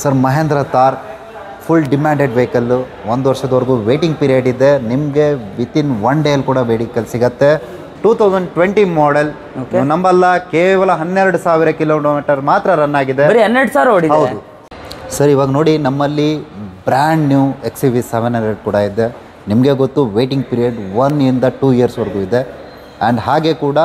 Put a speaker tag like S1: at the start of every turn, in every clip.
S1: Sir Mahindra Thar full demanded vehicle ಒಂದು ವರ್ಷದವರೆಗೂ waiting period ಇದೆ ನಿಮಗೆ ವಿತಿನ್ ಒನ್ ಡೇಯಲ್ಲಿ ಕೂಡ ವೆಹಿಕಲ್ ಸಿಗತ್ತೆ ಟೂ ತೌಸಂಡ್ ಟ್ವೆಂಟಿ ಮಾಡೆಲ್ ನಂಬಲ್ಲ ಕೇವಲ ಹನ್ನೆರಡು ಸಾವಿರ ಕಿಲೋಮೀಟರ್ ಮಾತ್ರ ರನ್ ಆಗಿದೆ
S2: ಬರೀ ಹನ್ನೆರಡು ಸಾವಿರ ಓಡಿದೆ
S1: ಹೌದು ಸರ್ ಇವಾಗ ನೋಡಿ ನಮ್ಮಲ್ಲಿ brand new X V seven hundred ಕೂಡ ಇದೆ ನಿಮಗೆ ಗೊತ್ತು ವೇಟಿಂಗ್ ಪೀರಿಯಡ್ ಒನ್ ಇಂದ ಟೂ ಇಯರ್ಸ್ವರೆಗೂ ಇದೆ ಆ್ಯಂಡ್ ಹಾಗೆ ಕೂಡ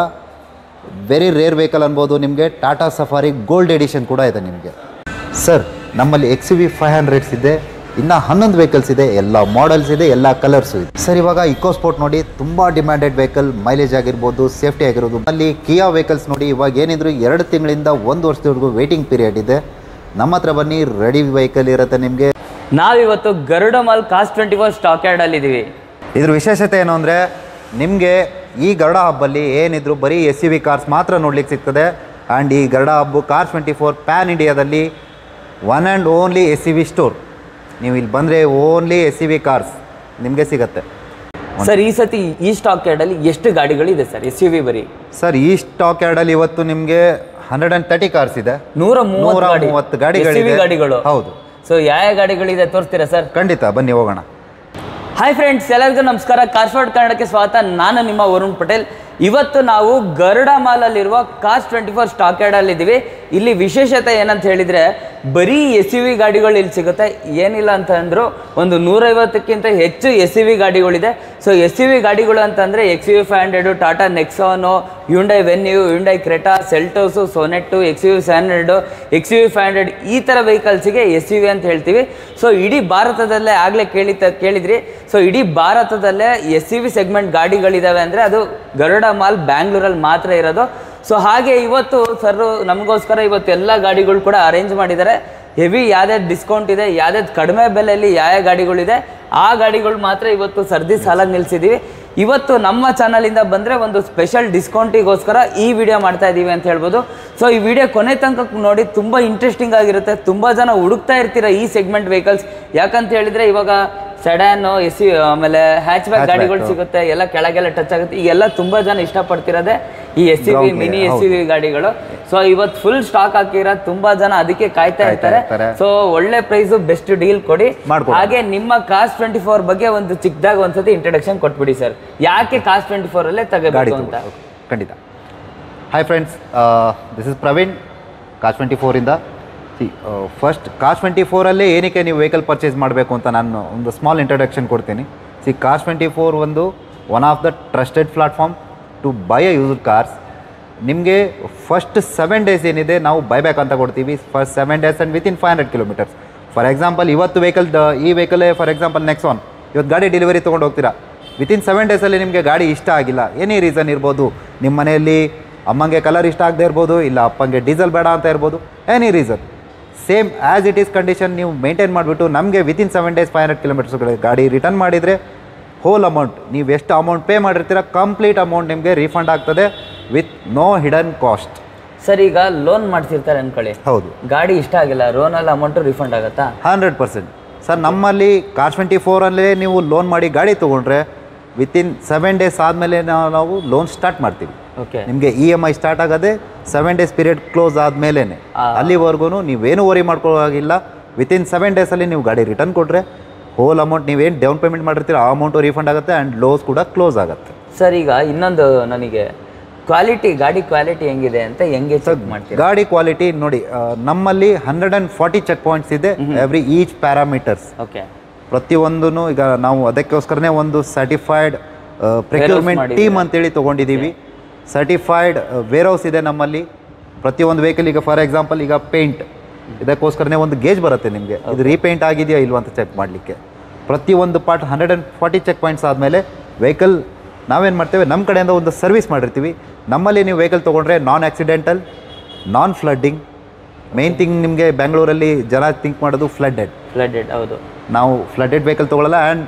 S1: ವೆರಿ ರೇರ್ ವೆಹಿಕಲ್ ಅನ್ಬೋದು ನಿಮಗೆ ಟಾಟಾ ಸಫಾರಿ ಗೋಲ್ಡ್ ಎಡಿಷನ್ ಕೂಡ ಇದೆ ನಿಮಗೆ ಸರ್ ನಮ್ಮಲ್ಲಿ ಎಕ್ಸ್ ವಿ ಫೈವ್ ಹಂಡ್ರೆಡ್ಸ್ ಇದೆ ಇನ್ನು ಹನ್ನೊಂದು ವೆಹಿಕಲ್ಸ್ ಇದೆ ಎಲ್ಲ ಮಾಡೆಲ್ಸ್ ಇದೆ ಎಲ್ಲ ಕಲರ್ಸು ಇದೆ ಸರ್ ಇವಾಗ ಇಕೋ ಸ್ಪೋರ್ಟ್ ನೋಡಿ ತುಂಬ ಡಿಮ್ಯಾಂಡೆಡ್ ವೆಹಿಕಲ್ ಮೈಲೇಜ್ ಆಗಿರ್ಬೋದು ಸೇಫ್ಟಿ ಆಗಿರೋದು ಅಲ್ಲಿ ಕಿಯಾ ವೆಹಿಕಲ್ಸ್ ನೋಡಿ ಇವಾಗ ಏನಿದ್ರು ಎರಡು ತಿಂಗಳಿಂದ ಒಂದು ವರ್ಷದವರೆಗೂ ವೇಟಿಂಗ್ ಪೀರಿಯಡ್ ಇದೆ ನಮ್ಮ ಹತ್ರ ಬನ್ನಿ ರೆಡಿ ವೆಹಿಕಲ್ ಇರುತ್ತೆ ನಿಮಗೆ
S2: ನಾವಿವತ್ತು ಗರುಡ ಮಾಲ್ ಕಾಸ್ಟ್ ಟ್ವೆಂಟಿ ಫೋರ್ ಸ್ಟಾಕ್ ಯಾರ್ಡ್ ಅಲ್ಲಿ ಇದೀವಿ
S1: ಇದ್ರ ವಿಶೇಷತೆ ಏನು ಅಂದರೆ ನಿಮಗೆ ಈ ಗರುಡ ಹಬ್ಬಲ್ಲಿ ಏನಿದ್ರು ಬರೀ ಎಸ್ ಸಿ ವಿ ಕಾರ್ಸ್ ಮಾತ್ರ ನೋಡ್ಲಿಕ್ಕೆ ಸಿಗ್ತದೆ ಆ್ಯಂಡ್ ಈ ಗರುಡ ಹಬ್ಬ ಕಾರ್ ಟ್ವೆಂಟಿ ಫೋರ್ ಪ್ಯಾನ್ ಇಂಡಿಯಾದಲ್ಲಿ one and only S C V store ನೀವು ಇಲ್ಲಿ ಬಂದರೆ only S C V cars ನಿಮಗೆ ಸಿಗತ್ತೆ
S2: ಸರ್ ಈ ಸತಿ ಈ ಸ್ಟಾಕ್ ಯಾರ್ಡ್ ಅಲ್ಲಿ ಎಷ್ಟು ಗಾಡಿಗಳಿದೆ ಸರ್ ಎಸ್ ಯು ವಿ ಬರೀ
S1: ಸರ್ ಈ ಸ್ಟಾಕ್ ಯಾರ್ಡಲ್ಲಿ ಇವತ್ತು ನಿಮಗೆ ಹಂಡ್ರೆಡ್ ಆ್ಯಂಡ್ ತರ್ಟಿ ಕಾರ್ಸ್ ಇದೆ
S2: ನೂರ
S1: ನೂರ
S2: ಮೂವತ್ತು
S1: ಮೂವತ್ತು
S2: ಗಾಡಿ
S1: ಗಾಡಿಗಳಿದೆ.
S2: ಗಾಡಿಗಳು
S1: ಹೌದು.
S2: ಸೊ ಯಾವ ಯಾವ ಗಾಡಿಗಳಿದೆ ತೋರಿಸ್ತೀರಾ ಸರ್
S1: ಖಂಡಿತ ಬನ್ನಿ ಹೋಗೋಣ
S2: ಹಾಯ್ ಫ್ರೆಂಡ್ಸ್ ಎಲ್ಲರಿಗೂ ನಮಸ್ಕಾರ ಕಾರ್ಸ್ವಾಡ್ ಕನ್ನಡಕ್ಕೆ ಸ್ವಾಗತ ನಾನು ನಿಮ್ಮ ವರುಣ್ ಪಟೇಲ್ ಇವತ್ತು ನಾವು ಗರುಡ ಮಾಲಲ್ಲಿರುವ ಕಾಸ್ ಟ್ವೆಂಟಿ ಫೋರ್ ಸ್ಟಾಕ್ ಯಾರ್ಡಲ್ಲಿ ಇದ್ದೀವಿ ಇಲ್ಲಿ ವಿಶೇಷತೆ ಏನಂತ ಹೇಳಿದರೆ ಬರೀ ಎಸ್ ಯು ವಿ ಗಾಡಿಗಳು ಇಲ್ಲಿ ಸಿಗುತ್ತೆ ಏನಿಲ್ಲ ಅಂತ ಅಂದರು ಒಂದು ನೂರೈವತ್ತಕ್ಕಿಂತ ಹೆಚ್ಚು ಎಸ್ ಯು ವಿ ಗಾಡಿಗಳಿದೆ ಸೊ ಎಸ್ ಯು ವಿ ಗಾಡಿಗಳು ಅಂತಂದರೆ X U five hundred Tata Nexon Hyundai Venue Hyundai Creta Seltos Sonet X U seven hundred X U five hundred ಈ ಥರ ವೆಹಿಕಲ್ಸಿಗೆ ಎಸ್ ಯು ವಿ ಅಂತ ಹೇಳ್ತೀವಿ ಸೊ ಇಡೀ ಭಾರತದಲ್ಲೇ ಆಗಲೇ ಕೇಳಿ ಕೇಳಿದ್ರಿ ಸೊ ಇಡೀ ಭಾರತದಲ್ಲೇ ಎಸ್ ಸಿ ವಿ ಸೆಗ್ಮೆಂಟ್ ಗಾಡಿಗಳಿದ್ದಾವೆ ಅಂದರೆ ಅದು ಗರುಡ ಮಾಲ್ ಬ್ಯಾಂಗ್ಳೂರಲ್ಲಿ ಮಾತ್ರ ಇರೋದು ಸೊ ಹಾಗೆ ಇವತ್ತು ಸರ್ ನಮಗೋಸ್ಕರ ಇವತ್ತು ಎಲ್ಲ ಗಾಡಿಗಳು ಕೂಡ ಅರೇಂಜ್ ಮಾಡಿದ್ದಾರೆ ಹೆವಿ ಯಾವ್ದಾವ್ದು ಡಿಸ್ಕೌಂಟ್ ಇದೆ ಯಾವ್ದಾವ್ದು ಕಡಿಮೆ ಬೆಲೆಯಲ್ಲಿ ಯಾವ ಯಾವ ಗಾಡಿಗಳಿದೆ ಆ ಗಾಡಿಗಳು ಮಾತ್ರ ಇವತ್ತು ಸರ್ದಿ ಸಾಲಾಗಿ ನಿಲ್ಸಿದ್ದೀವಿ ಇವತ್ತು ನಮ್ಮ ಚಾನಲಿಂದ ಬಂದರೆ ಒಂದು ಸ್ಪೆಷಲ್ ಡಿಸ್ಕೌಂಟಿಗೋಸ್ಕರ ಈ ವಿಡಿಯೋ ಮಾಡ್ತಾ ಇದ್ದೀವಿ ಅಂತ ಹೇಳ್ಬೋದು ಸೊ ಈ ವಿಡಿಯೋ ಕೊನೆ ತನಕ ನೋಡಿ ತುಂಬ ಇಂಟ್ರೆಸ್ಟಿಂಗ್ ಆಗಿರುತ್ತೆ ತುಂಬ ಜನ ಹುಡುಕ್ತಾ ಇರ್ತೀರ ಈ ಸೆಗ್ಮೆಂಟ್ ವೆಹಿಕಲ್ಸ್ ಯಾಕಂತ ಹೇಳಿದರೆ ಇವಾಗ ಸೆಡಾನು ಎಸ್ ಸಿ ಆಮೇಲೆ ಹ್ಯಾಚ್ ಬ್ಯಾಕ್ ಗಾಡಿಗಳು ಸಿಗುತ್ತೆ ಎಲ್ಲ ಕೆಳಗೆಲ್ಲ ಟಚ್ ಆಗುತ್ತೆ ಈಗೆಲ್ಲ ತುಂಬಾ ಜನ ಇಷ್ಟಪಡ್ತಿರೋದೇ ಈ ಎಸ್ ಸಿ ವಿ
S1: Ground
S2: ಮಿನಿ
S1: clear,
S2: ಎಸ್ ಸಿ ವಿ ಗಾಡಿಗಳು ಸೊ ಇವತ್ತು ಫುಲ್ ಸ್ಟಾಕ್ ಹಾಕಿರೋ ತುಂಬಾ ಜನ ಅದಕ್ಕೆ ಕಾಯ್ತಾ ಇರ್ತಾರೆ
S1: ಇರ್ತಾರೆ.
S2: ಸೊ ಒಳ್ಳೆ ಪ್ರೈಸ್ ಬೆಸ್ಟ್ ಡೀಲ್ ಕೊಡಿ
S1: ಮಾಡ್ಕೊಡೋಣ.
S2: ಹಾಗೆ ನಿಮ್ಮ ಕಾಸ್ಟ್ ಟ್ವೆಂಟಿ ಫೋರ್ ಬಗ್ಗೆ ಒಂದು ಚಿಕ್ಕದಾಗ ಒಂದ್ಸತಿ ಇಂಟ್ರಡಕ್ಷನ್ ಕೊಟ್ಬಿಡಿ ಸರ್ ಯಾಕೆ ಕಾಸ್ಟ್ ಟ್ವೆಂಟಿ ಫೋರ್ ಅಲ್ಲೇ
S1: ಗಾಡಿ
S2: ತಗೋಬೇಕು ಅಂತ
S1: ತಗೊಳ್ಳಿ. ಖಂಡಿತ hi friends this is Praveen cars twenty ಫೋರಿಂದ ಸಿ ಫಸ್ಟ್ ಕಾಸ್ ಟ್ವೆಂಟಿ ಫೋರಲ್ಲೇ ಏನಕ್ಕೆ ನೀವು ವೆಹಿಕಲ್ ಪರ್ಚೇಸ್ ಮಾಡಬೇಕು ಅಂತ ನಾನು ಒಂದು ಸ್ಮಾಲ್ ಇಂಟ್ರಡಕ್ಷನ್ ಕೊಡ್ತೀನಿ ಸಿ ಕಾಸ್ ಟ್ವೆಂಟಿ ಫೋರ್ ಒಂದು one of the trusted platform to buy a used cars ನಿಮಗೆ ಫಸ್ಟ್ ಸೆವೆನ್ ಡೇಸ್ ಏನಿದೆ ನಾವು ಬೈಬ್ಯಾಕ್ ಅಂತ ಕೊಡ್ತೀವಿ first seven days and within five hundred kilometers for example ಇವತ್ತು ವೆಹಿಕಲ್ ಈ ವೆಹಿಕಲೇ ಫಾರ್ ಎಕ್ಸಾಂಪಲ್ ನೆಕ್ಸ್ಟ್ ಒನ್ ಇವತ್ತು ಗಾಡಿ ಡೆಲಿವರಿ ತೊಗೊಂಡು ಹೋಗ್ತೀರಾ ವಿತಿನ್ ಸೆವೆನ್ ಡೇಸಲ್ಲಿ ನಿಮಗೆ ಗಾಡಿ ಇಷ್ಟ ಆಗಿಲ್ಲ ಏನೇ ರೀಸನ್ ಇರ್ಬೋದು ನಿಮ್ಮ ಮನೆಯಲ್ಲಿ ಅಮ್ಮಂಗೆ ಕಲರ್ ಇಷ್ಟ ಆಗದೆ ಇರ್ಬೋದು ಇಲ್ಲ ಅಪ್ಪಂಗೆ ಡೀಸೆಲ್ ಬೇಡ ಅಂತ ಇರ್ಬೋದು any reason same as it is condition ನೀವು ಮೇಂಟೈನ್ ಮಾಡಿಬಿಟ್ಟು ನಮಗೆ within seven days five hundred kilometers ಗಾಡಿ ರಿಟರ್ನ್ ಮಾಡಿದರೆ ಹೋಲ್ ಅಮೌಂಟ್ ನೀವು ಎಷ್ಟು ಅಮೌಂಟ್ ಪೇ ಮಾಡಿರ್ತೀರ ಕಂಪ್ಲೀಟ್ ಅಮೌಂಟ್ ನಿಮಗೆ ರೀಫಂಡ್ ಆಗ್ತದೆ with no hidden cost
S2: sir ಈಗ ಲೋನ್ ಮಾಡ್ತಿರ್ತಾರೆ ಅನ್ಕೊಳ್ಳಿ
S1: ಹೌದು
S2: ಗಾಡಿ ಇಷ್ಟ ಆಗಿಲ್ಲ ಲೋನಲ್ಲಿ ಅಮೌಂಟು ರಿಫಂಡ್ ಆಗುತ್ತಾ
S1: ಹಂಡ್ರೆಡ್ ಪರ್ಸೆಂಟ್ ಸರ್ ನಮ್ಮಲ್ಲಿ ಕಾರ್ ಟ್ವೆಂಟಿ ಫೋರಲ್ಲೇ ನೀವು ಲೋನ್ ಮಾಡಿ ಗಾಡಿ ತೊಗೊಂಡ್ರೆ ವಿತಿನ್ ಸೆವೆನ್ ಡೇಸ್ ಆದಮೇಲೆ ನಾವು ಲೋನ್ ಸ್ಟಾರ್ಟ್ ಮಾಡ್ತೀವಿ
S2: ಓಕೆ
S1: ನಿಮಗೆ ಇ ಎಮ್ ಐ ಸ್ಟಾರ್ಟ್ ಆಗೋದೇ ಸೆವೆನ್ ಡೇಸ್ ಪೀರಿಯಡ್ ಕ್ಲೋಸ್ ಆದಮೇಲೆ
S2: ಆ.
S1: ಅಲ್ಲಿವರೆಗೂ ನೀವೇನು ವರಿ ಮಾಡ್ಕೊಳ್ಳೋವಾಗಿಲ್ಲ ವಿತಿನ್ ಸೆವೆನ್ ಡೇಸಲ್ಲಿ ನೀವು ಗಾಡಿ ರಿಟರ್ನ್ ಕೊಟ್ಟರೆ ಹೋಲ್ ಅಮೌಂಟ್ ನೀವೇನು ಡೌನ್ ಪೇಮೆಂಟ್ ಮಾಡಿರ್ತೀರ ಆ ಅಮೌಂಟು ರೀಫಂಡ್ ಆಗುತ್ತೆ ಆ್ಯಂಡ್ ಲೋಸ್ ಕೂಡ ಕ್ಲೋಸ್ ಆಗುತ್ತೆ
S2: ಸರ್ ಈಗ ಇನ್ನೊಂದು ನನಗೆ ಕ್ವಾಲಿಟಿ ಗಾಡಿ ಕ್ವಾಲಿಟಿ ಹೆಂಗಿದೆ ಅಂತ ಹೆಂಗೆ ಚೆಕ್ ಮಾಡ್ತೀರಾ
S1: ಗಾಡಿ ಕ್ವಾಲಿಟಿ ನೋಡಿ ಆ, ನಮ್ಮಲ್ಲಿ hundred and forty check points ಇದೆ ಎವ್ರಿ ಈಚ್ ಪ್ಯಾರಾಮೀಟರ್ಸ್
S2: ಓಕೆ
S1: ಪ್ರತಿಯೊಂದೂ ಈಗ ನಾವು ಅದಕ್ಕೋಸ್ಕರನೇ ಒಂದು ಸರ್ಟಿಫೈಡ್ ಪ್ರೊಕ್ಯೂರ್ಮೆಂಟ್
S2: ಮಾಡಿದ್ದೀರಾ?
S1: ಟೀಮ್ ಅಂತೇಳಿ ತೊಗೊಂಡಿದ್ದೀವಿ ಸರ್ಟಿಫೈಡ್ ವೇರ್ ಹೌಸ್ ಇದೆ ನಮ್ಮಲ್ಲಿ ಪ್ರತಿಯೊಂದು ವೆಹಿಕಲ್ ಈಗ ಫಾರ್ ಎಕ್ಸಾಂಪಲ್ ಈಗ ಪೇಂಟ್ ಇದಕ್ಕೋಸ್ಕರನೇ ಒಂದು ಗೇಜ್ ಬರುತ್ತೆ ನಿಮಗೆ ಇದು ರೀಪೇಂಟ್ ಆಗಿದೆಯಾ ಇಲ್ವಾ ಅಂತ ಚೆಕ್ ಮಾಡಲಿಕ್ಕೆ ಪ್ರತಿಯೊಂದು part hundred and forty check points ಆದಮೇಲೆ ವೆಹಿಕಲ್ ನಾವೇನು ಮಾಡ್ತೇವೆ ನಮ್ಮ ಕಡೆಯಿಂದ ಒಂದು ಸರ್ವಿಸ್ ಮಾಡಿರ್ತೀವಿ ನಮ್ಮಲ್ಲಿ ನೀವು ವೆಹಿಕಲ್ ತೊಗೊಂಡ್ರೆ non accidental non flooding main thing ನಿಮಗೆ ಬೆಂಗಳೂರಲ್ಲಿ ಜನ ಥಿಂಕ್ ಮಾಡೋದು ಫ್ಲಡ್ಡೆಡ್
S2: ಫ್ಲಡೆಡ್ ಹೌದು
S1: ನಾವು ಫ್ಲಡೆಡ್ ವೆಹಿಕಲ್ ತೊಗೊಳ್ಳಲ್ಲ ಆ್ಯಂಡ್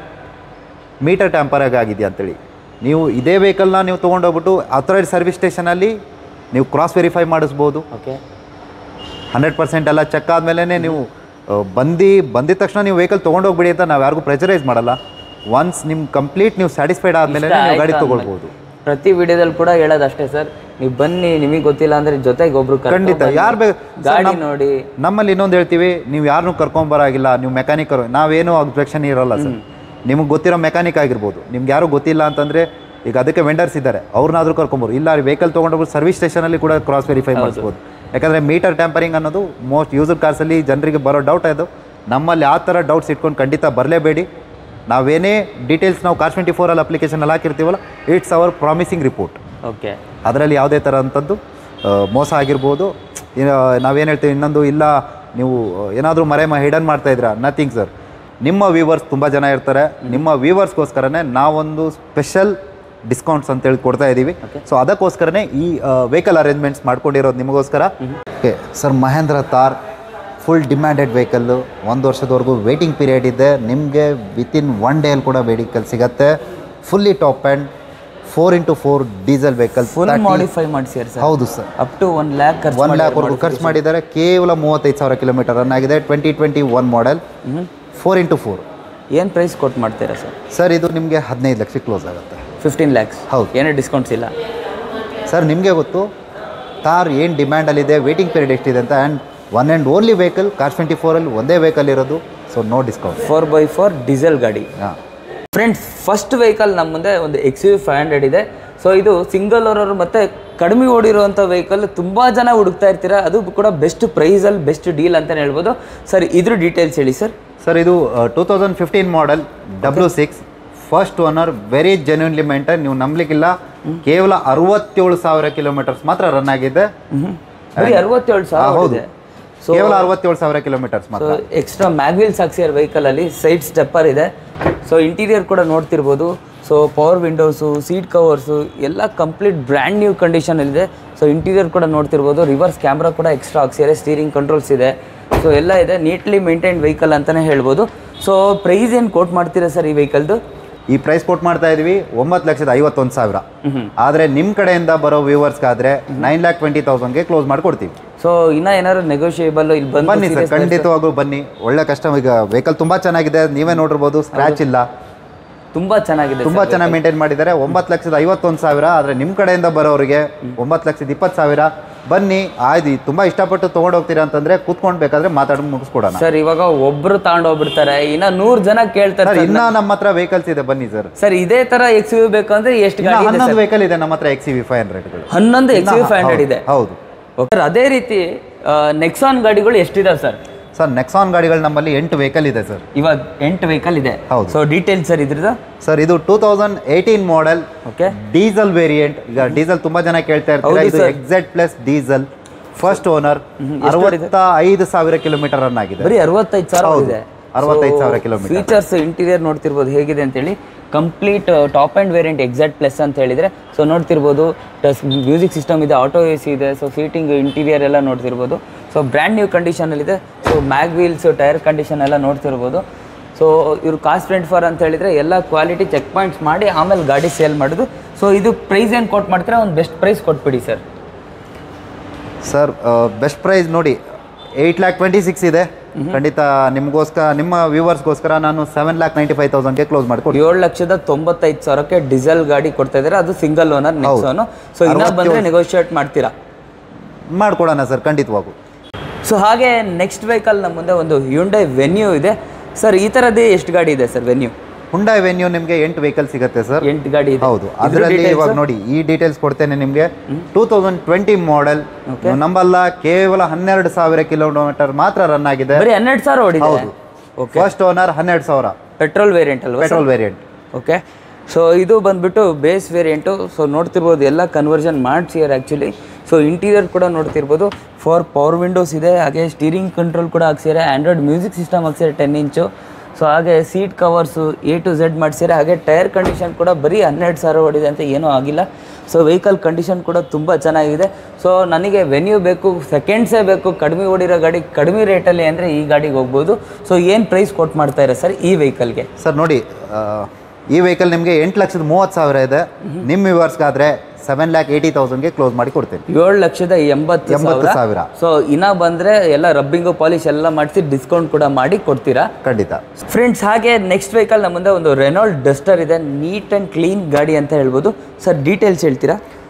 S1: ಮೀಟರ್ ಟ್ಯಾಂಪರಾಗಿ ಆಗಿದೆಯಾ ಅಂತೇಳಿ ನೀವು ಇದೇ ವೆಹಿಕಲ್ನ ನೀವು ತೊಗೊಂಡೋಗ್ಬಿಟ್ಟು ಅಥರೈಡ್ ಸರ್ವಿಸ್ ಸ್ಟೇಷನಲ್ಲಿ ನೀವು ಕ್ರಾಸ್ ವೆರಿಫೈ ಮಾಡಿಸ್ಬೋದು
S2: ಓಕೆ
S1: ಹಂಡ್ರೆಡ್ ಪರ್ಸೆಂಟ್ ಎಲ್ಲ ಚೆಕ್ ಆದಮೇಲೆ ನೀವು ಆ, ಬಂದು ಬಂದಿದ ತಕ್ಷಣ ನೀವು ವೆಹಿಕಲ್ ತೊಗೊಂಡೋಗ್ಬಿಡಿ ಅಂತ ನಾವು ಯಾರಿಗೂ ಪ್ರೆಷರೈಸ್ ಮಾಡಲ್ಲ ಒನ್ಸ್ ನಿಮ್ಮ ಕಂಪ್ಲೀಟ್ ನೀವು ಸ್ಯಾಟಿಸ್ಫೈಡ್ ಆದಮೇಲೆ ನೀವು ಗಾಡಿ ತೊಗೊಳ್ಬೋದು
S2: ಪ್ರತಿ ವಿಡಿಯೋದಲ್ಲಿ ಕೂಡ ಹೇಳೋದು ಅಷ್ಟೇ ಸರ್ ನೀವು ಬನ್ನಿ ನಿಮಗೆ ಗೊತ್ತಿಲ್ಲ ಅಂದ್ರೆ ಜೊತೆಗೆ ಒಬ್ರು ಕರ್ಕೊಂಡ್
S1: ಖಂಡಿತ
S2: ಬನ್ನಿ.
S1: ಯಾರು ಬೇಕು
S2: ಗಾಡಿ ನೋಡಿ
S1: ನಮ್ಮಲ್ಲಿ ಇನ್ನೊಂದು ಹೇಳ್ತೀವಿ ನೀವು ಯಾರನ್ನೂ ಕರ್ಕೊಂಬರಾಗಿಲ್ಲ ನೀವು ಮೆಕ್ಯಾನಿಕ್ ನಾವೇನು ಅಬ್ಜೆಕ್ಷನ್ ಇರಲ್ಲ ಸರ್ ನಿಮಗೆ ಗೊತ್ತಿರೋ ಮೆಕ್ಯಾನಿಕ್ ಆಗಿರ್ಬೋದು ನಿಮ್ಗೆ ಯಾರು ಗೊತ್ತಿಲ್ಲ ಅಂತಂದ್ರೆ ಈಗ ಅದಕ್ಕೆ ವೆಂಡರ್ಸ್ ಇದ್ದಾರೆ ಅವ್ರನ್ನಾದ್ರೂ ಕರ್ಕೊಂಬೋದು ಇಲ್ಲ ವೆಹಿಕಲ್ ತೊಗೊಂಡೋಗ್ಬಿಟ್ಟು ಸರ್ವಿಸ್ ಸ್ಟೇಷನಲ್ಲಿ ಕೂಡ ಕ್ರಾಸ್ ವೆರಿಫೈ ಮಾಡಿಸ್ಬೋದು ಯಾಕಂದರೆ ಮೀಟರ್ ಟ್ಯಾಂಪರಿಂಗ್ ಅನ್ನೋದು ಮೋಸ್ಟ್ ಯೂಸರ್ ಕಾರ್ಸಲ್ಲಿ ಜನರಿಗೆ ಬರೋ ಡೌಟ್ ಅದು ನಮ್ಮಲ್ಲಿ ಆ ಥರ ಡೌಟ್ಸ್ ಇಟ್ಕೊಂಡು ಖಂಡಿತ ಬರಲೇಬೇಡಿ ನಾವೇನೇ ಡೀಟೇಲ್ಸ್ ನಾವು ಕಾರ್ ಟ್ವೆಂಟಿ ಫೋರಲ್ಲಿ ಅಪ್ಲಿಕೇಶನಲ್ಲಿ ಹಾಕಿರ್ತೀವಲ್ಲ it's our promising report
S2: okay
S1: ಅದರಲ್ಲಿ ಯಾವುದೇ ಥರ ಅಂಥದ್ದು ಆ, ಮೋಸ ಆಗಿರ್ಬೋದು ಇನ್ನು ನಾವೇನು ಹೇಳ್ತೀವಿ ಇನ್ನೊಂದು ಇಲ್ಲ ನೀವು ಏನಾದರೂ ಮರೆ ಹಿಡನ್ ಮಾಡ್ತಾ ಇದ್ದೀರಾ ನಥಿಂಗ್ ಸರ್ ನಿಮ್ಮ ವ್ಯೂವರ್ಸ್ ತುಂಬ ಜನ ಇರ್ತಾರೆ ನಿಮ್ಮ ವ್ಯೂವರ್ಸ್ಗೋಸ್ಕರನೇ ನಾವೊಂದು ಸ್ಪೆಷಲ್ ಡಿಸ್ಕೌಂಟ್ಸ್ ಅಂತೇಳಿ ಕೊಡ್ತಾ ಇದ್ದೀವಿ ಸೊ ಅದಕ್ಕೋಸ್ಕರನೇ ಈ ವೆಹಿಕಲ್ ಅರೇಂಜ್ಮೆಂಟ್ಸ್ ಮಾಡ್ಕೊಂಡಿರೋದು ನಿಮಗೋಸ್ಕರ okay sir Mahindra Thar full demanded vehicle ಒಂದು ವರ್ಷದವರೆಗೂ ವೇಟಿಂಗ್ ಪೀರಿಯಡ್ ಇದೆ ನಿಮಗೆ ವಿತಿನ್ ಒನ್ ಡೇಯಲ್ಲಿ ಕೂಡ ವೆಹಿಕಲ್ ಸಿಗತ್ತೆ fully top and four into four diesel vehicle
S2: full modify ಮಾಡಿಸ್ಯಾರ ಸರ್
S1: ಹೌದು sir
S2: up to one lakh ಖರ್ಚು
S1: ಒನ್ ಲ್ಯಾಕ್ವರೆಗೂ ಖರ್ಚು ಮಾಡಿದ್ದಾರೆ ಕೇವಲ ಮೂವತ್ತೈದು ಸಾವಿರ ಕಿಲೋಮೀಟರ್ ರನ್ ಆಗಿದೆ twenty twenty one model four into four
S2: ಏನು ಪ್ರೈಸ್ ಕೊಟ್ಟು ಮಾಡ್ತೀರಾ ಸರ್
S1: ಸರ್ ಇದು ನಿಮಗೆ ಹದಿನೈದು ಲಕ್ಷಕ್ಕೆ ಕ್ಲೋಸ್ ಆಗುತ್ತೆ
S2: ಫಿಫ್ಟೀನ್ ಲ್ಯಾಕ್ಸ್
S1: ಹೌದು.
S2: ಏನೇ ಡಿಸ್ಕೌಂಟ್ಸ್ ಇಲ್ಲ
S1: ಸರ್ ನಿಮಗೆ ಗೊತ್ತು ಕಾರ್ ಏನು ಡಿಮ್ಯಾಂಡಲ್ಲಿದೆ ವೇಟಿಂಗ್ ಪೀರಿಯಡ್ ಎಷ್ಟಿದೆ ಅಂತ and one and only vehicle car twenty ಫೋರಲ್ಲಿ ಒಂದೇ ವೆಹಿಕಲ್ ಇರೋದು so no discount
S2: four by four diesel ಗಾಡಿ
S1: ಹಾಂ
S2: ಫ್ರೆಂಡ್ಸ್ ಫಸ್ಟ್ ವೆಹಿಕಲ್ ನಮ್ಮ ಮುಂದೆ ಒಂದು ಎಕ್ಸ್ ಯು ಫೈವ್ ಹಂಡ್ರೆಡ್ ಇದೆ ಸೊ ಇದು ಸಿಂಗಲ್ ಓನರ್ ಮತ್ತು ಕಡಿಮೆ ಓಡಿರುವಂಥ ವೆಹಿಕಲ್ ತುಂಬ ಜನ ಹುಡುಕ್ತಾ ಇರ್ತೀರಾ ಅದು ಕೂಡ ಬೆಸ್ಟ್ ಪ್ರೈಸಲ್ಲಿ ಬೆಸ್ಟ್ ಡೀಲ್ ಅಂತಲೇ ಹೇಳ್ಬೋದು ಸರ್ ಇದ್ರ ಡೀಟೇಲ್ಸ್ ಹೇಳಿ ಸರ್
S1: ಸರ್ ಇದು two thousand fifteen model W six first owner very genuinely maintain ನೀವು ನಂಬಲಿಕ್ಕಿಲ್ಲ ಕೇವಲ ಅರವತ್ತೇಳು ಸಾವಿರ ಕಿಲೋಮೀಟರ್ಸ್ ಮಾತ್ರ ರನ್ ಆಗಿದೆ
S2: ಬರೀ ಅರವತ್ತೇಳು ಸಾವಿರ
S1: ಹೌದು
S2: ಇದೆ
S1: ಕೇವಲ ಅರವತ್ತೇಳು ಸಾವಿರ ಕಿಲೋಮೀಟರ್ಸ್ ಮಾತ್ರ
S2: ಸೊ ಎಕ್ಸ್ಟ್ರಾ ಮ್ಯಾಗ್ವಿಲ್ಸ್ ಹಾಕ್ಸಿರೋ ವೆಹಿಕಲಲ್ಲಿ ಸೈಡ್ ಸ್ಟೆಪ್ಪರ್ ಇದೆ ಸೊ ಇಂಟೀರಿಯರ್ ಕೂಡ ನೋಡ್ತಿರ್ಬೋದು so power windows seat covers ಎಲ್ಲ ಕಂಪ್ಲೀಟ್ ಬ್ರ್ಯಾಂಡ್ ನ್ಯೂ ಕಂಡೀಷನಲ್ಲಿದೆ ಸೊ ಇಂಟೀರಿಯರ್ ಕೂಡ ನೋಡ್ತಿರ್ಬೋದು ರಿವರ್ಸ್ ಕ್ಯಾಮ್ರಾ ಕೂಡ ಎಕ್ಸ್ಟ್ರಾ ಹಾಕ್ಸಿದ್ದಾರೆ ಸ್ಟೀರಿಂಗ್ ಕಂಟ್ರೋಲ್ಸ್ ಇದೆ ಸೊ ಎಲ್ಲ ಇದೆ ನೀಟ್ಲಿ ಮೇಂಟೈನ್ಡ್ ವೆಹಿಕಲ್ ಅಂತಲೇ ಹೇಳ್ಬೋದು ಸೊ ಪ್ರೈಸ್ ಏನು ಕೋಟ್ ಮಾಡ್ತೀರಾ ಸರ್ ಈ ವೆಹಿಕಲ್ದು
S1: ಈ ಪ್ರೈಸ್ ಕೊಟ್ಟು ಮಾಡ್ತಾ ಇದೀವಿ ಒಂಬತ್ತು ಲಕ್ಷದ ಐವತ್ತೊಂದು ಸಾವಿರ ಆದರೆ ನಿಮ್ಮ ಕಡೆಯಿಂದ ಬರೋ ವ್ಯೂವರ್ಸ್ಗಾದ್ರೆ ನೈನ್ ಲ್ಯಾಕ್ ಟ್ವೆಂಟಿ ತೌಸಂಡ್ಗೆ ಕ್ಲೋಸ್ ಮಾಡಿಕೊಡ್ತೀವಿ
S2: ಸೊ ಇನ್ನೂ ಏನಾದ್ರು ನೆಗೋಷಿಯೇಬಲ್ ಇಲ್ಲಿ ಬಂದು
S1: ಬನ್ನಿ ಸರ್ ಖಂಡಿತವಾಗೂ ಬನ್ನಿ ಒಳ್ಳೆ ಕಸ್ಟಮರ್ ಈಗ ವೆಹಿಕಲ್ ತುಂಬಾ ಚೆನ್ನಾಗಿದೆ ನೀವೇ ನೋಡಿರ್ಬೋದು ಸ್ಕ್ರಾಚ್ ಇಲ್ಲ
S2: ತುಂಬ ಚೆನ್ನಾಗಿದೆ
S1: ತುಂಬಾ ಚೆನ್ನಾಗಿ ಮೇಂಟೈನ್ ಮಾಡಿದ್ದಾರೆ ಒಂಬತ್ತು ಲಕ್ಷದ ಐವತ್ತೊಂದು ಸಾವಿರ ಆದರೆ ನಿಮ್ಮ ಕಡೆಯಿಂದ ಬರೋರಿಗೆ ಒಂಬತ್ತು ಲಕ್ಷದ ಇಪ್ಪತ್ತು ಸಾವಿರ ಬನ್ನಿ ಆಯ್ತು ತುಂಬಾ ಇಷ್ಟಪಟ್ಟು ತೊಗೊಂಡು ಹೋಗ್ತೀರಾ ಅಂತಂದ್ರೆ ಕೂತ್ಕೊಂಡು ಬೇಕಾದ್ರೆ ಮಾತಾಡಿ ಮುಗಿಸ್ಕೊಡೋಣ
S2: ಸರ್ ಇವಾಗ ಒಬ್ರು ತಗೊಂಡೋಗ್ಬಿಡ್ತಾರೆ ಇನ್ನ ನೂರ್ ಜನ ಕೇಳ್ತಾರೆ
S1: ಸರ್ ಇನ್ನ ನಮ್ಮ ಹತ್ರ ವೆಹಿಕಲ್ಸ್ ಇದೆ ಬನ್ನಿ ಸರ್
S2: ಸರ್ ಇದೇ ತರ ಎಕ್ಸ್ ಯು ಬೇಕಂದ್ರೆ ಎಷ್ಟು
S1: ಇನ್ನ
S2: ಗಾಡಿ ಇದೆ
S1: ಹನ್ನೊಂದು ವೆಹಿಕಲ್ ಇದೆ ನಮ್ಮ ಹತ್ರ ಎಕ್ಸ್ ವಿ ಫೈವ್ ಹಂಡ್ರೆಡ್ಗಳು
S2: ಹನ್ನೊಂದು ಎಕ್ಸ್ ಯು ಫೈವ್ ಹಂಡ್ರೆಡ್ ಇದೆ
S1: ಹೌದು
S2: ಸರ್ ಅದೇ ರೀತಿ ನೆಕ್ಸಾನ್ ಗಾಡಿಗಳು ಎಷ್ಟಿದಾವೆ ಸರ್
S1: ಸರ್ ನೆಕ್ಸಾನ್ ಗಾಡಿಗಳು ನಮ್ಮಲ್ಲಿ ಎಂಟು ವೆಹಿಕಲ್ ಇದೆ ಸರ್
S2: ಇವಾಗ ಎಂಟು ವೆಹಿಕಲ್ ಇದೆ
S1: ಹೌದು.
S2: ಸೊ ಡೀಟೇಲ್ಸ್ ಸರ್ ಇದ್ರದ್ದು
S1: ಸರ್ ಇದು two thousand eighteen model
S2: okay
S1: diesel variant ಈಗ ಡೀಸೆಲ್ ತುಂಬಾ ಜನ ಕೇಳ್ತಾ ಇರ್ತಾರೆ
S2: ಹೌದು
S1: ಇದು
S2: sir.
S1: ಎಕ್ಸೆಟ್ ಪ್ಲಸ್ ಡೀಸೆಲ್ ಫಸ್ಟ್ ಓನರ್
S2: ಎಷ್ಟು
S1: ಅರವತ್ತ ಐದು ಸಾವಿರ ಕಿಲೋಮೀಟರ್ ರನ್ ಆಗಿದೆ
S2: ಬರೀ ಅರವತ್ತೈದು ಸಾವಿರ
S1: ಹೌದು.
S2: ಇದೆ
S1: ಅರವತ್ತೈದು ಸಾವಿರ ಕಿಲೋಮೀಟರ್
S2: ಫೀಚರ್ಸ್ ಇಂಟೀರಿಯರ್ ನೋಡ್ತಿರ್ಬೋದು ಹೇಗಿದೆ ಅಂತೇಳಿ complete top and variant exact plus ಅಂತ ಹೇಳಿದರೆ ಸೊ ನೋಡ್ತಿರ್ಬೋದು ಟಸ್ ಮ್ಯೂಸಿಕ್ ಸಿಸ್ಟಮ್ ಇದೆ ಆಟೋ ಎ ಸಿ ಇದೆ ಸೊ ಸೀಟಿಂಗ್ ಇಂಟೀರಿಯರ್ ಎಲ್ಲ ನೋಡ್ತಿರ್ಬೋದು ಸೊ ಬ್ರ್ಯಾಂಡ್ ನ್ಯೂ ಕಂಡೀಷನಲ್ಲಿದೆ so mag wheels tyre condition ಎಲ್ಲ ನೋಡ್ತಿರ್ಬೋದು ಸೊ ಇವರು ಕಾಸ್ಟ್ ಟ್ವೆಂಟಿ ಫೋರ್ ಅಂತ ಹೇಳಿದರೆ ಎಲ್ಲ ಕ್ವಾಲಿಟಿ ಚೆಕ್ ಪಾಯಿಂಟ್ಸ್ ಮಾಡಿ ಆಮೇಲೆ ಗಾಡಿ ಸೇಲ್ ಮಾಡೋದು ಸೊ ಇದು ಪ್ರೈಸ್ ಏನು ಕೊಟ್ಟು ಮಾಡ್ತೀರಾ ಒಂದು ಬೆಸ್ಟ್ ಪ್ರೈಸ್ ಕೊಟ್ಬಿಡಿ ಸರ್
S1: ಸರ್ ಬೆಸ್ಟ್ ಪ್ರೈಸ್ ನೋಡಿ ಏಯ್ಟ್ ಲ್ಯಾಕ್ ಟ್ವೆಂಟಿ ಸಿಕ್ಸ್ ಇದೆ ಖಂಡಿತ ನಿಮಗೋಸ್ಕರ ನಿಮ್ಮ ವ್ಯೂವರ್ಸ್ಗೋಸ್ಕರ ನಾನು ಸೆವೆನ್ ಲ್ಯಾಕ್ ನೈಂಟಿ ಫೈವ್ ತೌಸಂಡ್ಗೆ ಕ್ಲೋಸ್ ಮಾಡಿಕೊಡಿ
S2: ಏಳು ಲಕ್ಷದ ತೊಂಬತ್ತೈದು ಸಾವಿರಕ್ಕೆ ಡೀಸೆಲ್ ಗಾಡಿ ಕೊಡ್ತಾ ಇದ್ದಾರೆ ಅದು ಸಿಂಗಲ್ ಓನರ್ ನೆಕ್ಸೋನು ಸೊ ಇನ್ನ ಬಂದರೆ ನೆಗೋಷಿಯೇಟ್ ಮಾಡ್ತೀರಾ
S1: ಮಾಡ್ಕೊಡೋಣ ಸರ್ ಖಂಡಿತವಾಗೂ
S2: ಸೊ ಹಾಗೆ ನೆಕ್ಸ್ಟ್ ವೆಹಿಕಲ್ ನಮ್ಮ ಮುಂದೆ ಒಂದು ಹ್ಯುಂಡೈ ವೆನ್ಯೂ ಇದೆ ಸರ್ ಈ ಥರದೇ ಎಷ್ಟು ಗಾಡಿ ಇದೆ ಸರ್ ವೆನ್ಯೂ
S1: ಹುಂಡೈ ವೆನ್ಯೂ ನಿಮಗೆ ಎಂಟು ವೆಹಿಕಲ್ ಸಿಗುತ್ತೆ ಸರ್
S2: ಎಂಟು ಗಾಡಿ ಇದೆ
S1: ಹೌದು ಅದರಲ್ಲಿ ಇವಾಗ ನೋಡಿ ಈ ಡೀಟೇಲ್ಸ್ ಕೊಡ್ತೇನೆ ನಿಮಗೆ ಟೂ ತೌಸಂಡ್ ಟ್ವೆಂಟಿ ಮಾಡೆಲ್ ನಂಬಲ್ಲ ಕೇವಲ ಹನ್ನೆರಡು ಸಾವಿರ ಕಿಲೋಮೀಟರ್ ಮಾತ್ರ ರನ್ ಆಗಿದೆ
S2: ಬರೀ ಹನ್ನೆರಡು ಸಾವಿರ ಓಡಿದೆ
S1: ಹೌದು ಫಸ್ಟ್ ಓನರ್ ಹನ್ನೆರಡು ಸಾವಿರ
S2: ಪೆಟ್ರೋಲ್ ವೇರಿಯಂಟ್ ಅಲ್ವಾ
S1: ಪೆಟ್ರೋಲ್ ವೇರಿಯಂಟ್
S2: ಓಕೆ ಸೊ ಇದು ಬಂದ್ಬಿಟ್ಟು ಬೇಸ್ ವೇರಿಯಂಟು ಸೊ ನೋಡ್ತಿರ್ಬೋದು ಎಲ್ಲ ಕನ್ವರ್ಷನ್ ಮಾಡ್ಸಿದ್ದಾರೆ ಆ್ಯಕ್ಚುಲಿ ಸೊ ಇಂಟೀರಿಯರ್ ಕೂಡ ನೋಡ್ತಿರ್ಬೋದು ಫಾರ್ ಪವರ್ ವಿಂಡೋಸ್ ಇದೆ ಹಾಗೆ ಸ್ಟೀರಿಂಗ್ ಕಂಟ್ರೋಲ್ ಕೂಡ ಹಾಕ್ಸಿದ್ದಾರೆ ಆ್ಯಂಡ್ರಾಯ್ಡ್ ಮ್ಯೂಸಿಕ್ ಸಿಸ್ಟಮ್ ಹಾಕ್ಸಿದ್ದಾರೆ ಟೆನ್ ಇಂಚು ಸೊ ಹಾಗೆ seat covers A to Z ಮಾಡಿಸಿದ್ದಾರೆ ಹಾಗೆ ಟೈರ್ ಕಂಡೀಷನ್ ಕೂಡ ಬರೀ ಹನ್ನೆರಡು ಸಾವಿರ ಓಡಿದೆ ಅಂತ ಏನೂ ಆಗಿಲ್ಲ ಸೊ ವೆಹಿಕಲ್ ಕಂಡೀಷನ್ ಕೂಡ ತುಂಬ ಚೆನ್ನಾಗಿದೆ ಸೊ ನನಗೆ ವೆನ್ಯೂ ಬೇಕು ಸೆಕೆಂಡ್ಸೇ ಬೇಕು ಕಡಿಮೆ ಓಡಿರೋ ಗಾಡಿ ಕಡಿಮೆ ರೇಟಲ್ಲಿ ಅಂದರೆ ಈ ಗಾಡಿಗೆ ಹೋಗ್ಬೋದು ಸೊ ಏನು ಪ್ರೈಸ್ ಕೊಟ್ಟು ಮಾಡ್ತಾ ಇದ್ದಾರೆ ಸರ್ ಈ ವೆಹಿಕಲ್ಗೆ
S1: ಸರ್ ನೋಡಿ ಆ, ಈ ವೆಹಿಕಲ್ ನಿಮಗೆ ಎಂಟು ಲಕ್ಷದ ಮೂವತ್ತು ಸಾವಿರ ಇದೆ ನಿಮ್ಮ ವ್ಯೂವರ್ಸ್ಗಾದ್ರೆ ಸೆವೆನ್ ಲ್ಯಾಕ್ ಏಯ್ಟಿ ತೌಸಂಡ್ಗೆ ಕ್ಲೋಸ್ ಮಾಡಿ ಕೊಡ್ತೀನಿ
S2: ಏಳು ಲಕ್ಷದ ಎಂಬತ್ತು
S1: ಎಂಬತ್ತು
S2: ಸಾವಿರ
S1: ಸಾವಿರ
S2: ಸೊ ಇನ್ನ ಬಂದ್ರೆ ಎಲ್ಲ ರಬ್ಬಿಂಗು ಪಾಲಿಶ್ ಎಲ್ಲ ಮಾಡಿಸಿ ಡಿಸ್ಕೌಂಟ್ ಕೂಡ ಮಾಡಿ ಕೊಡ್ತೀರಾ
S1: ಖಂಡಿತ
S2: ಫ್ರೆಂಡ್ಸ್ ಹಾಗೆ ನೆಕ್ಸ್ಟ್ ವೆಹಿಕಲ್ ನಮ್ಮ ಮುಂದೆ ಒಂದು ರೆನಾಲ್ಡ್ ಡಸ್ಟರ್ ಇದೆ ನೀಟ್ ಆ್ಯಂಡ್ ಕ್ಲೀನ್ ಗಾಡಿ ಅಂತ ಹೇಳ್ಬೋದು ಸರ್ ಡೀಟೇಲ್ಸ್ ಹೇಳ್ತೀರಾ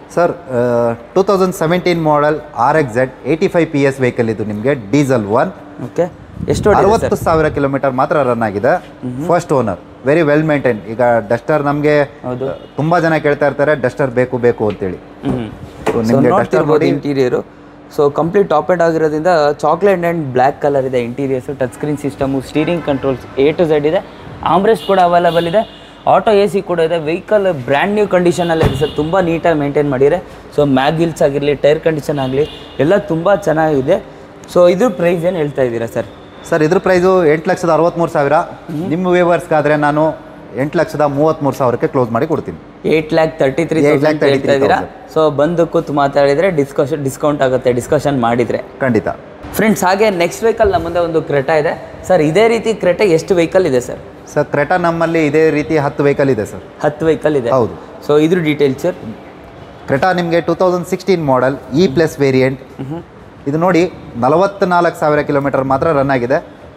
S1: sir two thousand seventeen model R X Z eighty five P S vehicle ಇದು ನಿಮಗೆ ಡೀಸೆಲ್ ಒನ್
S2: ಓಕೆ ಎಷ್ಟು ಹೊಡಿದೆ
S1: ಅರವತ್ತು ಸಾವಿರ ಕಿಲೋಮೀಟರ್ ಮಾತ್ರ ರನ್ ಆಗಿದೆ first owner very well maintain ಈಗ ಡಸ್ಟರ್ ನಮಗೆ
S2: ಹೌದು.
S1: ತುಂಬಾ ಜನ ಕೇಳ್ತಾ ಇರ್ತಾರೆ ಡಸ್ಟರ್ ಬೇಕು ಬೇಕು ಅಂತೇಳಿ
S2: ಹ್ಮ್
S1: So,
S2: ಸೊ
S1: ನಿಮ್ಗೆ ಡಸ್ಟರ್
S2: ನೋಡ್ತಿರ್ಬೋದು
S1: ನೋಡಿ
S2: interior so complete top end ಆಗಿರೋದ್ರಿಂದ ಚಾಕ್ಲೇಟ್ ಆ್ಯಂಡ್ ಬ್ಲ್ಯಾಕ್ ಕಲರ್ ಇದೆ interiors touch screen system steering controls A to Z ಇದೆ ಆಮ್ರೆಸ್ಟ್ ಕೂಡ ಅವೈಲೇಬಲ್ ಇದೆ ಆಟೋ ಎ ಸಿ ಕೂಡ ಇದೆ ವೆಹಿಕಲ್ ಬ್ರ್ಯಾಂಡ್ ನ್ಯೂ ಕಂಡೀಷನಲ್ಲಿ ಇದೆ ಸರ್ ತುಂಬ ನೀಟಾಗಿ ಮೇಂಟೈನ್ ಮಾಡಿದ್ದಾರೆ ಸೊ ಮ್ಯಾಗ್ ವೀಲ್ಸ್ ಆಗಿರಲಿ ಟೈರ್ ಕಂಡೀಷನ್ ಆಗಲಿ ಎಲ್ಲ ತುಂಬ ಚೆನ್ನಾಗಿದೆ ಸೊ ಇದ್ರ ಪ್ರೈಸ್ ಏನು ಹೇಳ್ತಾ ಇದ್ದೀರಾ ಸರ್
S1: ಸರ್ ಇದ್ರ ಪ್ರೈಸು ಎಂಟು ಲಕ್ಷದ ಅರವತ್ತ್ಮೂರು ಸಾವಿರ ನಿಮ್ಮ ವ್ಯೂವರ್ಸ್ಗಾದ್ರೆ ನಾನು ಎಂಟು ಲಕ್ಷದ ಮೂವತ್ತ್ಮೂರು ಸಾವಿರಕ್ಕೆ ಕ್ಲೋಸ್ ಮಾಡಿ ಕೊಡ್ತೀನಿ
S2: eight lakh thirty three
S1: Eight lakh
S2: ಹೇಳ್ತಾ ಇದ್ದೀರಾ
S1: 33,000.
S2: ಸೊ ಬಂದು ಕೂತು ಮಾತಾಡಿದರೆ ಡಿಸ್ಕಷನ್ ಡಿಸ್ಕೌಂಟ್ ಆಗುತ್ತೆ ಡಿಸ್ಕಷನ್ ಮಾಡಿದರೆ
S1: ಖಂಡಿತ
S2: ಫ್ರೆಂಡ್ಸ್ ಹಾಗೆ ನೆಕ್ಸ್ಟ್ ವೆಹಿಕಲ್ ನಮ್ಮ ಮುಂದೆ ಒಂದು ಕ್ರೆಟಾ ಇದೆ ಸರ್ ಇದೇ ರೀತಿ ಕ್ರೆಟಾ ಎಷ್ಟು ವೆಹಿಕಲ್ ಇದೆ ಸರ್
S1: ಸರ್ ಕ್ರೆಟಾ ನಮ್ಮಲ್ಲಿ ಇದೇ ರೀತಿ ಹತ್ತು ವೆಹಿಕಲ್ ಇದೆ ಸರ್
S2: ಹತ್ತು ವೆಹಿಕಲ್ ಇದೆ
S1: ಹೌದು
S2: ಸೊ ಇದ್ರ ಡೀಟೇಲ್ಸ್ ಸರ್
S1: ಕ್ರೆಟಾ ನಿಮಗೆ two thousand sixteen model E plus variant ಇದು ನೋಡಿ ನಲವತ್ನಾಲ್ಕು ಸಾವಿರ ಕಿಲೋಮೀಟರ್ ಮಾತ್ರ ರನ್ ಆಗಿದೆ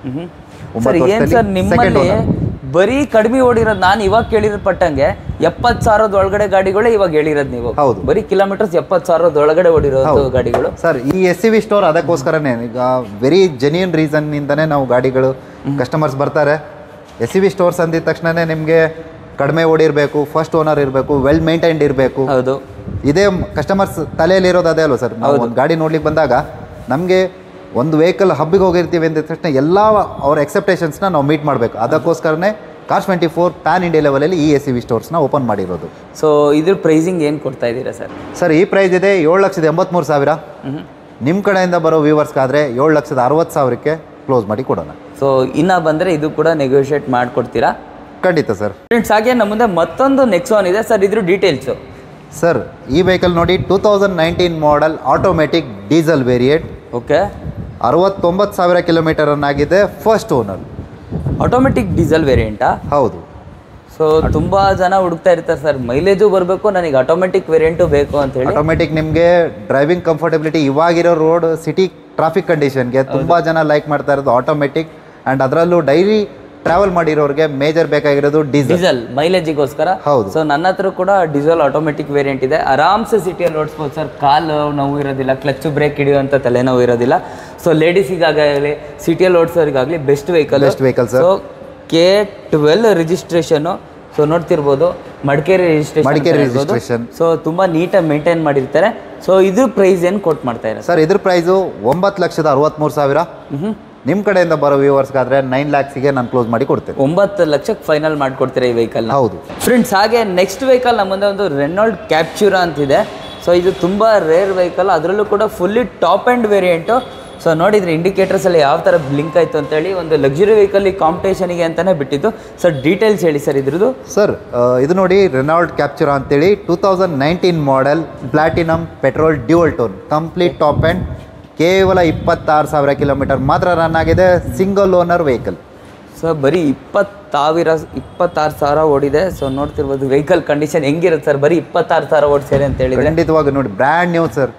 S2: ಸರ್
S1: ಒಂಬತ್ತು
S2: ಏನು
S1: ವರ್ಷದಲ್ಲಿ
S2: ಸರ್ ನಿಮ್ಮಲ್ಲಿ
S1: second owner.
S2: ಬರೀ ಕಡಿಮೆ ಓಡಿರೋದು ನಾನು ಇವಾಗ ಕೇಳಿರೋ ಪಟ್ಟಂಗೆ ಎಪ್ಪತ್ತು ಸಾವಿರದ ಒಳಗಡೆ ಗಾಡಿಗಳೇ ಇವಾಗ ಹೇಳಿರೋದು ನೀವು
S1: ಹೌದು.
S2: ಬರೀ ಕಿಲೋಮೀಟರ್ಸ್ ಎಪ್ಪತ್ತು ಸಾವಿರದ ಒಳಗಡೆ ಓಡಿರೋದು ಗಾಡಿಗಳು
S1: ಸರ್ ಈ ಎಸ್ ಸಿ ವಿ ಸ್ಟೋರ್ ಅದಕ್ಕೋಸ್ಕರನೇ ಈಗ ವೆರಿ ಜೆನ್ಯೂನ್ ರೀಸನ್ನಿಂದನೇ ನಾವು ಗಾಡಿಗಳು ಕಸ್ಟಮರ್ಸ್ ಬರ್ತಾರೆ ಎಸ್ ಸಿ ವಿ ಸ್ಟೋರ್ಸ್ ಅಂದಿದ ತಕ್ಷಣನೇ ನಿಮಗೆ ಕಡಿಮೆ ಓಡಿರಬೇಕು ಫಸ್ಟ್ ಓನರ್ ಇರಬೇಕು ವೆಲ್ ಮೇಂಟೈನ್ಡ್ ಇರಬೇಕು
S2: ಹೌದು
S1: ಇದೇ ಕಸ್ಟಮರ್ಸ್ ತಲೆಯಲ್ಲಿ ಇರೋದು ಅದೇ ಅಲ್ವ ಸರ್ ನಾವು ಒಂದು ಗಾಡಿ ನೋಡ್ಲಿಕ್ಕೆ ಬಂದಾಗ ನಮಗೆ ಒಂದು ವೆಹಿಕಲ್ ಹಬ್ಬಿಗೆ ಹೋಗಿರ್ತೀವಿ ಅಂದ ತಕ್ಷಣ ಎಲ್ಲ ಅವ್ರ ಎಕ್ಸೆಪ್ಟೇಷನ್ಸ್ನ ನಾವು ಮೀಟ್ ಮಾಡಬೇಕು ಅದಕ್ಕೋಸ್ಕರನೇ car twenty four pan India ಲೆವೆಲಲ್ಲಿ ಈ ಎಸ್ ಸಿ ವಿ ಸ್ಟೋರ್ಸ್ನ ಓಪನ್ ಮಾಡಿರೋದು
S2: ಸೊ ಇದ್ರ ಪ್ರೈಸಿಂಗ್ ಏನು ಕೊಡ್ತಾ ಇದ್ದೀರಾ ಸರ್
S1: ಸರ್ ಈ ಪ್ರೈಸ್ ಇದೆ ಏಳು ಲಕ್ಷದ ಎಂಬತ್ತ್ಮೂರು ಸಾವಿರ ನಿಮ್ಮ ಕಡೆಯಿಂದ ಬರೋ ವ್ಯೂವರ್ಸ್ಗಾದರೆ ಏಳು ಲಕ್ಷದ ಅರವತ್ತು ಸಾವಿರಕ್ಕೆ ಕ್ಲೋಸ್ ಮಾಡಿ ಕೊಡೋಣ
S2: ಸೊ ಇನ್ನ ಬಂದರೆ ಇದು ಕೂಡ ನೆಗೋಷಿಯೇಟ್ ಮಾಡಿಕೊಡ್ತೀರಾ
S1: ಖಂಡಿತ ಸರ್
S2: ಫ್ರೆಂಡ್ಸ್ ಹಾಗೆ ನಮ್ಮ ಮುಂದೆ ಮತ್ತೊಂದು ನೆಕ್ಸಾನ್ ಇದೆ ಸರ್ ಇದ್ರ ಡೀಟೇಲ್ಸು
S1: ಸರ್ ಈ ವೆಹಿಕಲ್ ನೋಡಿ two thousand nineteen model automatic diesel variant
S2: okay
S1: ಅರವತ್ತೊಂಬತ್ತು ಸಾವಿರ ಕಿಲೋಮೀಟರ್ ರನ್ ಆಗಿದೆ ಫಸ್ಟ್ ಓನರ್
S2: ಆಟೋಮೆಟಿಕ್ ಡೀಸೆಲ್ ವೇರಿಯಂಟಾ
S1: ಹೌದು
S2: ಸೊ ತುಂಬ ಜನ ಹುಡುಕ್ತಾ ಇರ್ತಾರೆ ಸರ್ ಮೈಲೇಜು ಬರಬೇಕು ನನಗೆ ಆಟೋಮೆಟಿಕ್ ವೇರಿಯಂಟು ಬೇಕು ಅಂತ ಹೇಳಿ
S1: ಆಟೋಮೆಟಿಕ್ ನಿಮಗೆ ಡ್ರೈವಿಂಗ್ ಕಂಫರ್ಟಬಿಲಿಟಿ ಇವಾಗಿರೋ ರೋಡ್ ಸಿಟಿ ಟ್ರಾಫಿಕ್ ಕಂಡೀಷನ್ಗೆ ತುಂಬ ಜನ ಲೈಕ್ ಮಾಡ್ತಾ ಇರೋದು ಆಟೋಮೆಟಿಕ್ ಆ್ಯಂಡ್ ಅದರಲ್ಲೂ ಡೈಲಿ ಟ್ರಾವೆಲ್ ಮಾಡಿರೋರಿಗೆ ಮೇಜರ್ ಬೇಕಾಗಿರೋದು ಡೀಸೆಲ್
S2: ಡೀಸೆಲ್ ಮೈಲೇಜಿಗೋಸ್ಕರ
S1: ಹೌದು.
S2: ಸೊ ನನ್ನ ಹತ್ರ ಕೂಡ ಡೀಸೆಲ್ ಆಟೋಮೆಟಿಕ್ ವೇರಿಯಂಟ್ ಇದೆ ಆರಾಮ್ಸೆ ಸಿಟಿಯಲ್ಲಿ ಓಡಿಸ್ಬೋದು ಸರ್ ಕಾಲು ನೋವು ಇರೋದಿಲ್ಲ ಕ್ಲಚ್ ಬ್ರೇಕ್ ಹಿಡಿಯುವಂಥ ತಲೆನೋವು ಇರೋದಿಲ್ಲ ಸೊ ಲೇಡೀಸಿಗಾಗಲಿ ಸಿಟಿಯಲ್ಲಿ ಓಡಿಸೋರಿಗಾಗಲಿ best vehicle
S1: Best vehicle, sir.
S2: So K twelve registration so ನೋಡ್ತಿರ್ಬೋದು Madikeri
S1: Madikeri
S2: registration
S1: registration.
S2: So ತುಂಬ ನೀಟಾಗಿ ಮೇಂಟೈನ್ ಮಾಡಿರ್ತಾರೆ ಸೊ ಇದ್ರ ಪ್ರೈಸ್ ಏನು ಕೊಟ್ಟು ಮಾಡ್ತಾ ಇದ್ದಾರೆ
S1: ಸರ್ ಇದ್ರ ಪ್ರೈಸು ಒಂಬತ್ತು ಲಕ್ಷದ ಅರವತ್ತ್ಮೂರು ಸಾವಿರ ನಿಮ್ಮ ಕಡೆಯಿಂದ ಬರೋ ವ್ಯೂವರ್ಸ್ಗಾದ್ರೆ ನೈನ್ ಲ್ಯಾಕ್ಸಿಗೆ ನಾನು ಕ್ಲೋಸ್ ಮಾಡಿ ಕೊಡ್ತೇನೆ
S2: ಒಂಬತ್ತು ಲಕ್ಷಕ್ಕೆ ಫೈನಲ್ ಮಾಡ್ಕೊಡ್ತೀರಾ ಈ ವೆಹಿಕಲ್ನ
S1: ಹೌದು
S2: ಫ್ರೆಂಡ್ಸ್ ಹಾಗೆ ನೆಕ್ಸ್ಟ್ ವೆಹಿಕಲ್ ನಮ್ಮ ಮುಂದೆ ಒಂದು ರೆನಾಲ್ಡ್ ಕ್ಯಾಪ್ಚೂರಾ ಅಂತಿದೆ ಸೊ ಇದು ತುಂಬ ರೇರ್ ವೆಹಿಕಲ್ ಅದರಲ್ಲೂ ಕೂಡ fully top end variant so ನೋಡಿದ್ರೆ ಇಂಡಿಕೇಟರ್ಸ್ ಎಲ್ಲ ಯಾವ ಥರ ಬ್ಲಿಂಕ್ ಆಯಿತು ಅಂತೇಳಿ ಒಂದು ಲಕ್ಸುರಿ ವೆಹಿಕಲ್ ಈ ಕಾಂಪಿಟೇಷನಿಗೆ ಅಂತಲೇ ಬಿಟ್ಟಿದ್ದು ಸರ್ ಡೀಟೇಲ್ಸ್ ಹೇಳಿ ಸರ್ ಇದ್ರದ್ದು
S1: ಸರ್ ಇದು ನೋಡಿ ರೆನಾಲ್ಡ್ ಕ್ಯಾಪ್ಚರ್ ಅಂತೇಳಿ two thousand nineteen model platinum petrol dual tone complete top end ಕೇವಲ ಇಪ್ಪತ್ತಾರು ಸಾವಿರ ಕಿಲೋಮೀಟರ್ ಮಾತ್ರ ರನ್ ಆಗಿದೆ ಸಿಂಗಲ್ ಓನರ್ ವೆಹಿಕಲ್
S2: ಸೊ ಬರೀ ಇಪ್ಪತ್ತಾವಿರ ಇಪ್ಪತ್ತಾರು ಸಾವಿರ ಓಡಿದೆ ಸೊ ನೋಡ್ತಿರ್ಬೋದು ವೆಹಿಕಲ್ ಕಂಡೀಷನ್ ಹೆಂಗಿರುತ್ತೆ ಸರ್ ಬರೀ ಇಪ್ಪತ್ತಾರು ಸಾವಿರ ಓಡಿಸ್ಯಾರೆ ಅಂತ ಹೇಳಿದ್ರೆ
S1: ಖಂಡಿತವಾಗಿ ನೋಡಿ brand new sir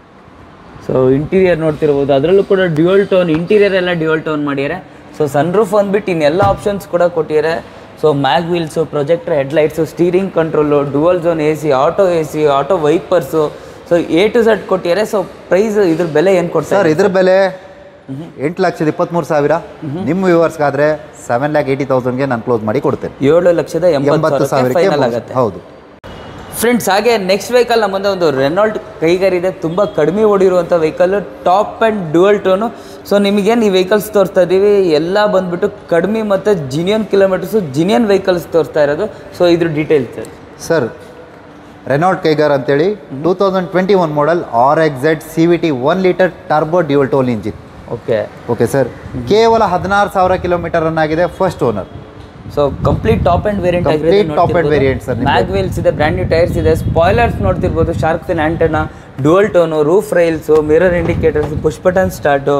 S2: so interior ನೋಡ್ತಿರ್ಬೋದು ಅದರಲ್ಲೂ ಕೂಡ ಡ್ಯುಯಲ್ ಟೋನ್ ಇಂಟೀರಿಯರ್ ಎಲ್ಲ ಡ್ಯುಯಲ್ ಟೋನ್ ಮಾಡಿದ್ದಾರೆ ಸೊ ಸನ್ರೂಫ್ ಅಂದ್ಬಿಟ್ಟು ಇನ್ನೆಲ್ಲ ಆಪ್ಷನ್ಸ್ ಕೂಡ ಕೊಟ್ಟಿದ್ದಾರೆ so mag wheels projector headlights steering control dual zone A C auto A C auto wipers so A to Z ಕೊಟ್ಟಿದ್ದಾರೆ ಸೊ ಪ್ರೈಸ್ ಇದ್ರ ಬೆಲೆ ಏನು
S1: ಸರ್
S2: ಕೊಡ್ತಾರೆ
S1: ಇದ್ರ ಬೆಲೆ ಎಂಟು ಲಕ್ಷದ ಇಪ್ಪತ್ತ್ಮೂರು ಸಾವಿರ ನಿಮ್ಮ ವ್ಯೂವರ್ಸ್ಗಾದ್ರೆ ಸೆವೆನ್ ಲ್ಯಾಕ್ ಏಯ್ಟಿ ತೌಸಂಡ್ಗೆ ನಾನು ಕ್ಲೋಸ್ ಮಾಡಿ ಕೊಡ್ತೇನೆ
S2: ಏಳು ಲಕ್ಷದ
S1: ಎಂಬತ್ತು
S2: ಎಂಬತ್ತು
S1: ಸಾವಿರಕ್ಕೆ
S2: ಫೈನಲ್ ಆಗುತ್ತೆ
S1: ಹೌದು
S2: ಫ್ರೆಂಡ್ಸ್ ಹಾಗೆ ನೆಕ್ಸ್ಟ್ ವೆಹಿಕಲ್ ನಮ್ಮ ಮುಂದೆ ಒಂದು ರೆನಾಲ್ಟ್ ಕೈಗಾರಿದೆ ತುಂಬ ಕಡಿಮೆ ಓಡಿರುವಂಥ vehicle top end dual tone so ನಿಮಗೇನು ಈ ವೆಹಿಕಲ್ಸ್ ತೋರಿಸ್ತಾ ಇದ್ದೀವಿ ಎಲ್ಲ ಬಂದ್ಬಿಟ್ಟು ಕಡಿಮೆ ಮತ್ತು ಜಿನಿಯನ್ ಕಿಲೋಮೀಟರ್ಸು ಜಿನಿಯನ್ ವೆಹಿಕಲ್ಸ್ ತೋರಿಸ್ತಾ ಇರೋದು ಸೊ ಇದ್ರ ಡೀಟೇಲ್ಸ್
S1: ಸರ್ ರೆನಾಲ್ಡ್ ಕೈಗಾರ್ ಅಂತೇಳಿ two thousand twenty one model R X Z C V T one litre turbo dual tone engine
S2: okay
S1: okay sir ಕೇವಲ ಹದಿನಾರು ಸಾವಿರ ಕಿಲೋಮೀಟರ್ ರನ್ ಆಗಿದೆ first owner
S2: so complete top and variant
S1: Complete top end variant, sir, ನಿಮ್ದು.
S2: Mag wheels ಇದೆ brand new tyres ಇದೆ spoilers ನೋಡ್ತಿರ್ಬೋದು shark fin antenna dual tone roof rails mirror indicators push button start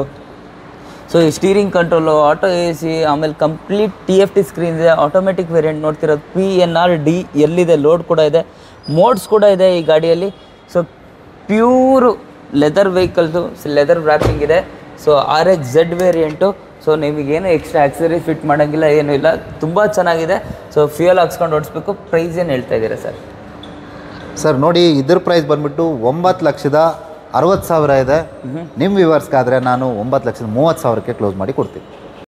S2: so ಈ steering control auto A C ಆಮೇಲೆ complete T F T screen ಇದೆ automatic variant ನೋಡ್ತಿರೋದು P N R D ಎಲ್ಲಿದೆ load ಕೂಡ ಇದೆ modes ಕೂಡ ಇದೆ ಈ ಗಾಡಿಯಲ್ಲಿ ಸೊ ಪ್ಯೂರು ಲೆದರ್ ವೆಹಿಕಲ್ದು ಲೆದರ್ ವ್ರಾಪಿಂಗ್ ಇದೆ so R X Z variant so ನಿಮಗೇನು ಎಕ್ಸ್ಟ್ರಾ ಆಕ್ಸರಿ ಫಿಟ್ ಮಾಡೋಂಗಿಲ್ಲ ಏನೂ ಇಲ್ಲ ತುಂಬ ಚೆನ್ನಾಗಿದೆ ಸೊ ಫ್ಯೂಯಲ್ ಹಾಕ್ಸ್ಕೊಂಡು ಓಡಿಸ್ಬೇಕು ಪ್ರೈಸ್ ಏನು ಹೇಳ್ತಾ ಇದ್ದೀರಾ ಸರ್
S1: ಸರ್ ನೋಡಿ ಇದ್ರ ಪ್ರೈಸ್ ಬಂದ್ಬಿಟ್ಟು ಒಂಬತ್ತು ಲಕ್ಷದ ಅರವತ್ತು ಸಾವಿರ ಇದೆ ನಿಮ್ಮ ವ್ಯೂವರ್ಸ್ಗಾದರೆ ನಾನು ಒಂಬತ್ತು ಲಕ್ಷದ ಮೂವತ್ತು ಸಾವಿರಕ್ಕೆ ಕ್ಲೋಸ್ ಮಾಡಿ ಕೊಡ್ತೀನಿ